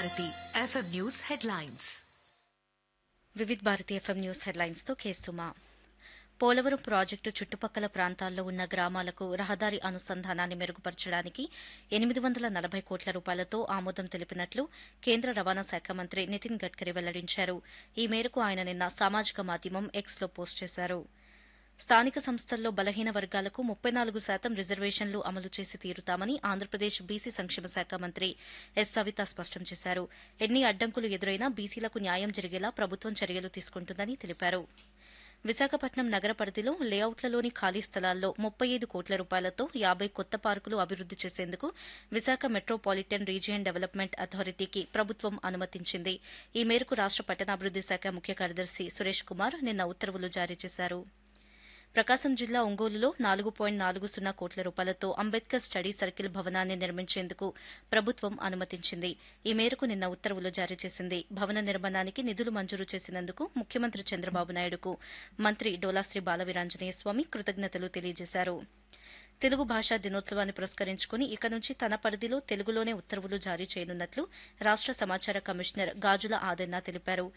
Bharati FM news headlines Vividh Bharati FM news headlines తో కేసుమా Polavaram project చుట్టుపక్కల ప్రాంతాల్లో ఉన్న గ్రామాలకు రహదారి అనుసంధానాన్ని మెరుగుపరచడానికి ఎనిమిది వందల నలభై కోట్ల రూపాయలతో ఆమోదం తెలిపినట్లు కేంద్ర రవాణా శాఖ మంత్రి నితిన్ గడ్కరీ వెల్లడించారు ఈ మేరకు ఆయన నిన్న సామాజిక మాధ్యమం ఎక్స్లో పోస్ట్ చేశారు స్థానిక సంస్థల్లో బలహీన వర్గాలకు ముప్పై నాలుగు శాతం రిజర్వేషన్లు అమలు చేసి తీరుతామని ఆంధ్రప్రదేశ్ బీసీ సంక్షేమ శాఖ మంత్రి ఎస్ సవిత స్పష్టం చేశారు ఎన్ని అడ్డంకులు ఎదురైనా బీసీలకు న్యాయం జరిగేలా ప్రభుత్వం చర్యలు తీసుకుంటుందని తెలిపారు విశాఖపట్నం నగర పరిధిలో లేఅవుట్లలోని ఖాళీ స్థలాల్లో ముప్పై ఐదు కోట్ల రూపాయలతో యాబై కొత్త పార్కులు అభివృద్ది చేసేందుకు విశాఖ మెట్రోపాలిటన్ రీజియన్ డెవలప్మెంట్ అథారిటీకి ప్రభుత్వం అనుమతించింది ఈ మేరకు రాష్ట పట్టణాభివృద్ది శాఖ ముఖ్య కార్యదర్శి సురేష్ కుమార్ నిన్న ఉత్తర్వులు జారీ చేశారు ప్రకాశం జిల్లా ఒంగోలులో నాలుగు పాయింట్ నాలుగు సున్నా కోట్ల రూపాయలతో అంబేద్కర్ స్టడీ సర్కిల్ భవనాన్ని నిర్మించేందుకు ప్రభుత్వం అనుమతించింది ఈ మేరకు నిన్న ఉత్తర్వులు జారీ చేసింది భవన నిర్మాణానికి నిధులు మంజూరు చేసినందుకు ముఖ్యమంత్రి చంద్రబాబు నాయుడుకు మంత్రి డోలాశ్రీ బాలవీరాంజనేయ స్వామి కృతజ్ఞతలు తెలియజేశారు తెలుగు భాషా దినోత్సవాన్ని పురస్కరించుకుని ఇక నుంచి తన పరిధిలో తెలుగులోనే ఉత్తర్వులు జారీ చేయనున్నట్లు రాష్ట సమాచార కమిషనర్ గాజుల ఆదెన్న తెలిపారు